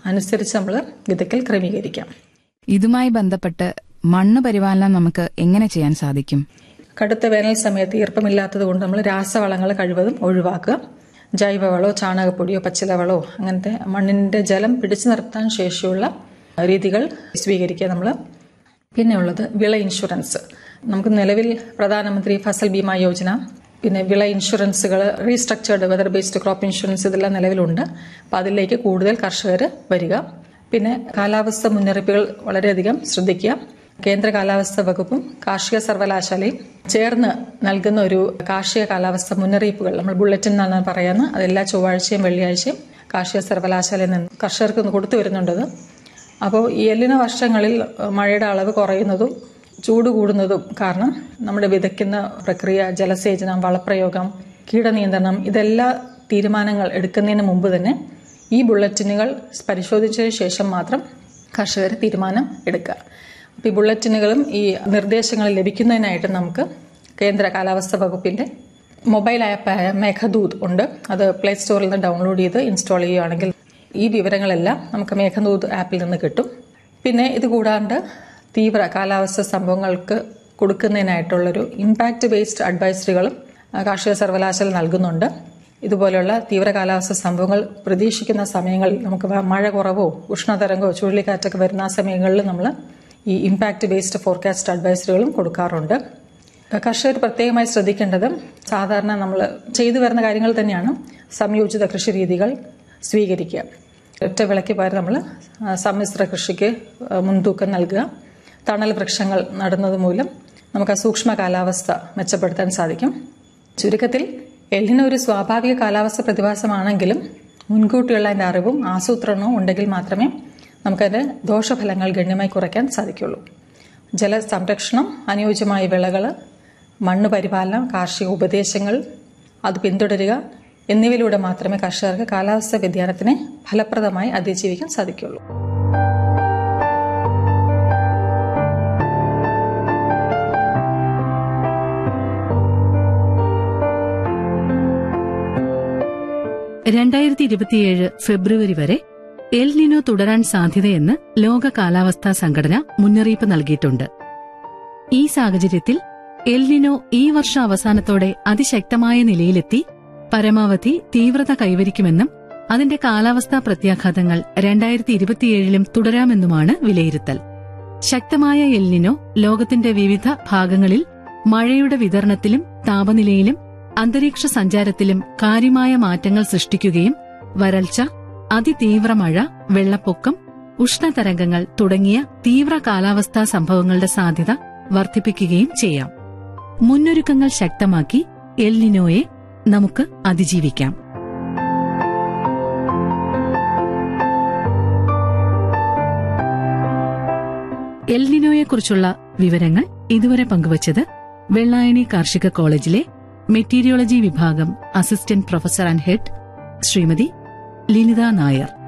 അനുസരിച്ച് നമ്മൾ വിതയ്ക്കൽ ക്രമീകരിക്കാം ഇതുമായി ബന്ധപ്പെട്ട് മണ്ണ് പരിപാലനം നമുക്ക് എങ്ങനെ ചെയ്യാൻ സാധിക്കും കടുത്ത വേനൽ സമയത്ത് ഈർപ്പമില്ലാത്തത് കൊണ്ട് നമ്മൾ രാസവളങ്ങൾ കഴിവതും ഒഴിവാക്കുക ജൈവവളോ ചാണകപ്പൊടിയോ പച്ചിലവളോ അങ്ങനത്തെ മണ്ണിന്റെ ജലം പിടിച്ചു നിർത്താൻ ശേഷിയുള്ള രീതികൾ സ്വീകരിക്കുക നമ്മൾ പിന്നെ ഉള്ളത് വിള ഇൻഷുറൻസ് നമുക്ക് നിലവിൽ പ്രധാനമന്ത്രി ഫസൽ ബീമ യോജന പിന്നെ വിള ഇൻഷുറൻസുകൾ restructured weather based crop insurance ഇതെല്ലാം നിലവിലുണ്ട് അപ്പോൾ അതിലേക്ക് കൂടുതൽ കർഷകർ വരിക പിന്നെ കാലാവസ്ഥ മുന്നറിയിപ്പുകൾ വളരെയധികം ശ്രദ്ധിക്കുക കേന്ദ്ര കാലാവസ്ഥ വകുപ്പും കാർഷിക സർവകലാശാലയും ചേർന്ന് നൽകുന്ന ഒരു കാർഷിക കാലാവസ്ഥ മുന്നറിയിപ്പുകൾ നമ്മൾ ബുള്ളറ്റിൻ എന്നാണ് പറയുന്നത് അത് എല്ലാ ചൊവ്വാഴ്ചയും വെള്ളിയാഴ്ചയും കാർഷിക സർവകലാശാലയിൽ നിന്ന് കർഷകർക്ക് കൊടുത്തു വരുന്നുണ്ടത് അപ്പോൾ ഈ എല്ലിന വർഷങ്ങളിൽ മഴയുടെ അളവ് കുറയുന്നതും ചൂട് കൂടുന്നതും കാരണം നമ്മുടെ വിതയ്ക്കുന്ന പ്രക്രിയ ജലസേചനം വളപ്രയോഗം കീടനിയന്ത്രണം ഇതെല്ലാ തീരുമാനങ്ങൾ എടുക്കുന്നതിന് മുമ്പ് തന്നെ ഈ ബുള്ളറ്റിനുകൾ പരിശോധിച്ചതിന് ശേഷം മാത്രം കർഷകർ തീരുമാനം എടുക്കുക അപ്പോൾ ഈ ബുള്ളറ്റിനുകളും ഈ നിർദ്ദേശങ്ങൾ ലഭിക്കുന്നതിനായിട്ട് നമുക്ക് കേന്ദ്ര കാലാവസ്ഥ വകുപ്പിന്റെ മൊബൈൽ ആപ്പായ മേഘദൂത് ഉണ്ട് അത് പ്ലേ സ്റ്റോറിൽ നിന്ന് ഡൗൺലോഡ് ചെയ്ത് ഇൻസ്റ്റാൾ ചെയ്യുകയാണെങ്കിൽ ഈ വിവരങ്ങളെല്ലാം നമുക്ക് മേഘദൂത് ആപ്പിൽ നിന്ന് കിട്ടും പിന്നെ ഇത് കൂടാണ്ട് തീവ്ര കാലാവസ്ഥ സംഭവങ്ങൾക്ക് കൊടുക്കുന്നതിനായിട്ടുള്ളൊരു ഇമ്പാക്റ്റ് ബേസ്ഡ് അഡ്വൈസറികളും കാർഷിക സർവകലാശാല നൽകുന്നുണ്ട് ഇതുപോലെയുള്ള തീവ്ര കാലാവസ്ഥ സംഭവങ്ങൾ പ്രതീക്ഷിക്കുന്ന സമയങ്ങളിൽ നമുക്ക് മഴ കുറവോ ഉഷ്ണതരംഗോ ചുഴലിക്കാറ്റൊക്കെ വരുന്ന ആ സമയങ്ങളിൽ നമ്മൾ ഈ ഇമ്പാക്റ്റ് ബേസ്ഡ് ഫോർകാസ്റ്റ് അഡ്വൈസറികളും കൊടുക്കാറുണ്ട് കർഷകർ പ്രത്യേകമായി ശ്രദ്ധിക്കേണ്ടത് സാധാരണ നമ്മൾ ചെയ്തു വരുന്ന കാര്യങ്ങൾ തന്നെയാണ് സംയോജിത കൃഷി രീതികൾ സ്വീകരിക്കുക ഒറ്റ വിളയ്ക്ക് പകരം നമ്മൾ സമ്മിശ്ര കൃഷിക്ക് മുൻതൂക്കം നൽകുക തണൽ വൃക്ഷങ്ങൾ നടുന്നത് മൂലം നമുക്ക് ആ സൂക്ഷ്മ കാലാവസ്ഥ മെച്ചപ്പെടുത്താൻ സാധിക്കും ചുരുക്കത്തിൽ എല്ലിന് ഒരു സ്വാഭാവിക കാലാവസ്ഥ പ്രതിഭാസമാണെങ്കിലും മുൻകൂട്ടിയുള്ള അതിൻ്റെ അറിവും ആസൂത്രണവും ഉണ്ടെങ്കിൽ മാത്രമേ നമുക്കതിൻ്റെ ദോഷഫലങ്ങൾ ഗണ്യമായി കുറയ്ക്കാൻ സാധിക്കുള്ളൂ ജലസംരക്ഷണം അനുയോജ്യമായ വിളകൾ മണ്ണ് പരിപാലനം കാർഷിക ഉപദേശങ്ങൾ അത് പിന്തുടരുക എന്നിവയിലൂടെ മാത്രമേ കർഷകർക്ക് കാലാവസ്ഥാ വ്യതിയാനത്തിനെ ഫലപ്രദമായി അതിജീവിക്കാൻ സാധിക്കുള്ളൂ രണ്ടായിരത്തി ഇരുപത്തിയേഴ് ഫെബ്രുവരി വരെ എൽ നിനോ തുടരാൻ സാധ്യതയെന്ന് ലോക കാലാവസ്ഥാ സംഘടന മുന്നറിയിപ്പ് നൽകിയിട്ടുണ്ട് ഈ സാഹചര്യത്തിൽ എൽ നിനോ ഈ വർഷ അവസാനത്തോടെ അതിശക്തമായ നിലയിലെത്തി പരമാവധി തീവ്രത കൈവരിക്കുമെന്നും അതിന്റെ കാലാവസ്ഥാ പ്രത്യാഘാതങ്ങൾ രണ്ടായിരത്തി ഇരുപത്തിയേഴിലും തുടരാമെന്നുമാണ് വിലയിരുത്തൽ ശക്തമായ എൽനിനോ ലോകത്തിന്റെ വിവിധ ഭാഗങ്ങളിൽ മഴയുടെ വിതരണത്തിലും താപനിലയിലും അന്തരീക്ഷ സഞ്ചാരത്തിലും കാര്യമായ മാറ്റങ്ങൾ സൃഷ്ടിക്കുകയും വരൾച്ച അതിതീവ്ര മഴ വെള്ളപ്പൊക്കം ഉഷ്ണതരംഗങ്ങൾ തുടങ്ങിയ തീവ്ര കാലാവസ്ഥാ സംഭവങ്ങളുടെ സാധ്യത വർദ്ധിപ്പിക്കുകയും ചെയ്യാം മുന്നൊരുക്കങ്ങൾ ശക്തമാക്കി എൽനിനോയെ നമുക്ക് അതിജീവിക്കാം എൽനിനോയെക്കുറിച്ചുള്ള വിവരങ്ങൾ ഇതുവരെ പങ്കുവച്ചത് വെള്ളായണി കാർഷിക കോളേജിലെ മെറ്റീരിയോളജി വിഭാഗം assistant professor and head Shrimati Linitha Nair